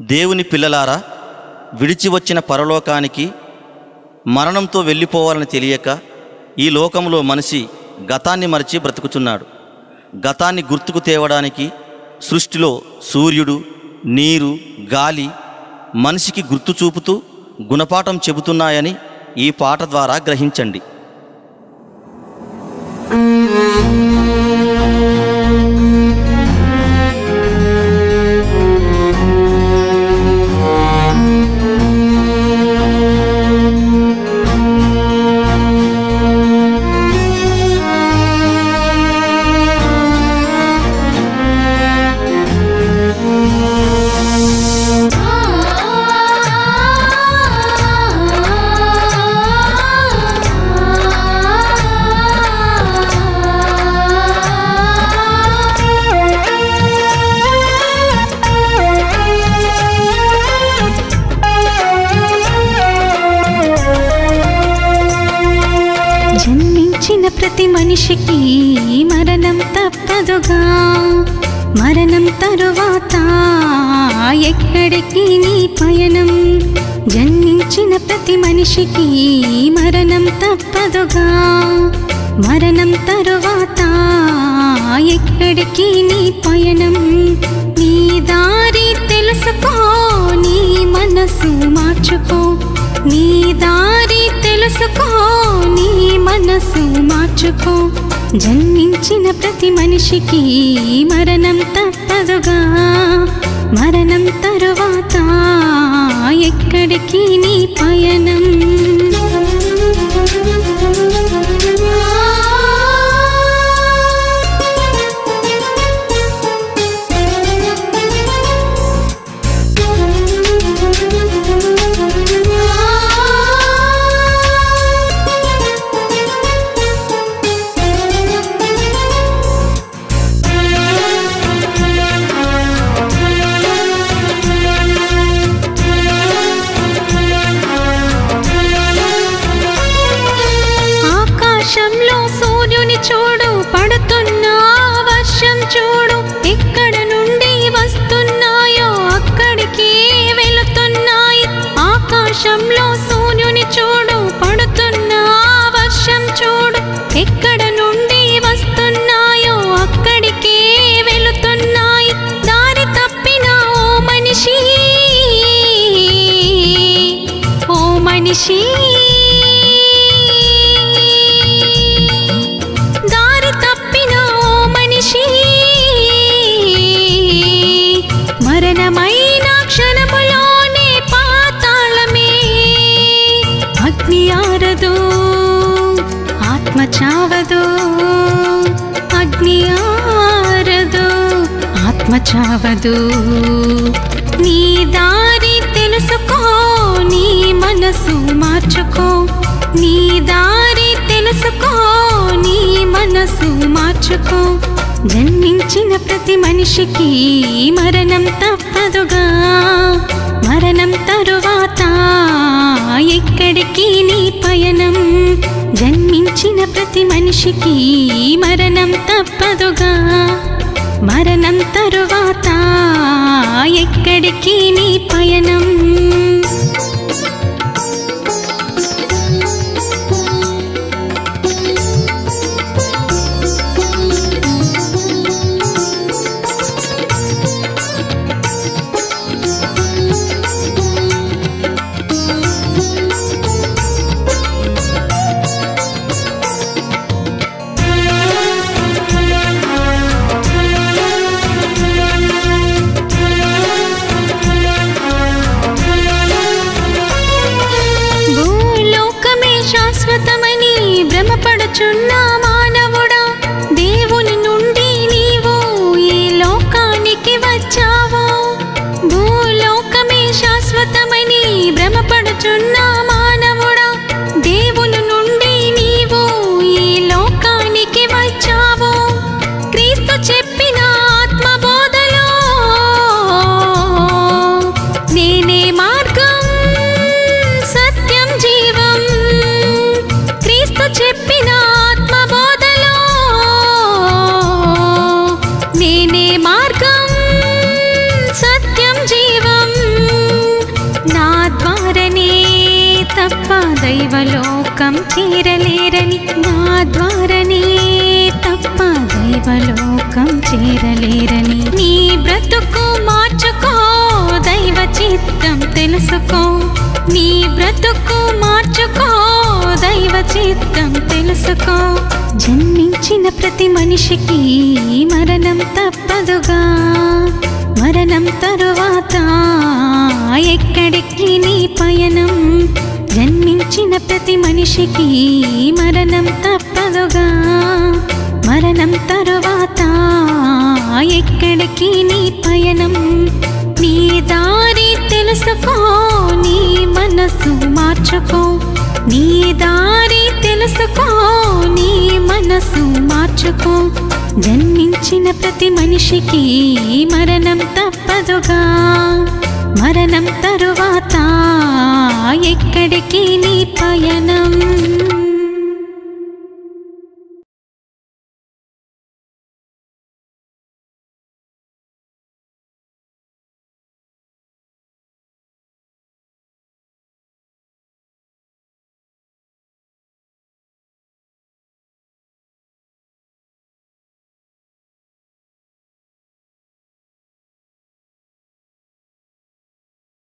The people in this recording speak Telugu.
దేవుని పిల్లలారా విడిచి వచ్చిన పరలోకానికి మరణంతో వెళ్ళిపోవాలని తెలియక ఈ లోకంలో మనిషి గతాన్ని మరిచి బ్రతుకుచున్నాడు గతాన్ని గుర్తుకు తేవడానికి సృష్టిలో సూర్యుడు నీరు గాలి మనిషికి గుర్తు చూపుతూ గుణపాఠం చెబుతున్నాయని ఈ పాట ద్వారా గ్రహించండి జన్మించిన ప్రతి మనిషికి మరణం తప్పదుగా మరణం తరువాత ఎక్కడికి నీ పయనం జన్మించిన ప్రతి మనిషికి మరణం తప్పదుగా మరణం తరువాత ఎక్కడికి నీ పయనం నీ దారి తెలుసుకో నీ మనసు మార్చుకో నీ దారి తెలుసుకో నీ మనసు మార్చుకో జన్మించిన ప్రతి మనిషికి మరణం తప్పదుగా మరణం తరువాత ఎక్కడికి నీ పయనం ఆకాశంలో సూర్యుని చూడు పడుతున్న వర్షం చూడు ఎక్కడ నుండి వస్తున్నాయో అక్కడికి వెళుతున్నాయి ఆకాశంలో సూర్యుని చూడు పడుతున్న వర్షం చూడు ఎక్కడ నుండి వస్తున్నాయో అక్కడికి వెళుతున్నాయి దారి తప్పిన ఓ మనిషి ఓ మనిషి దారి తప్పిన ఓ మనిషి మరణమైన క్షణములోనే పాతాళమే అగ్ని ఆరదు ఆత్మ చావదు అగ్ని ఆరదు ఆత్మ చావదు నీ దారి తెలుసుకో నీ మనసు మార్చుకో నీ దారి తెలుసుకో నీ మనసు మార్చుకో జన్మించిన ప్రతి మనిషికి మరణం తప్పదుగా మరణం తరువాత ఎక్కడికి నీ పయనం జన్మించిన ప్రతి మనిషికి మరణం తప్పదుగా మరణం తరువాత ఎక్కడికి నీ పయనం తప్ప దైవలోకం చేరలేరని నా ద్వారనే తప్ప దైవలోకం చేరలేరని నీ బ్రతుకు మార్చుకో దైవ చిత్తం తెలుసుకో నీ బ్రతుకు మార్చుకో దైవ చిత్తం తెలుసుకో జన్మించిన ప్రతి మనిషికి మరణం తప్పదుగా మరణం తరువాత ఎక్కడికి నీ పయనం జన్మించిన ప్రతి మనిషికి మరణం తప్పదుగా మరణం తరువాత ఎక్కడికి నీ పయనం నీ దారి తెలుసుకో నీ మనసు మార్చుకో నీ దారి తెలుసుకో నీ మనసు మార్చుకో జన్మించిన ప్రతి మనిషికి మరణం తప్పదుగా మరణం తరువాత ఎక్కడికి నీ పయనం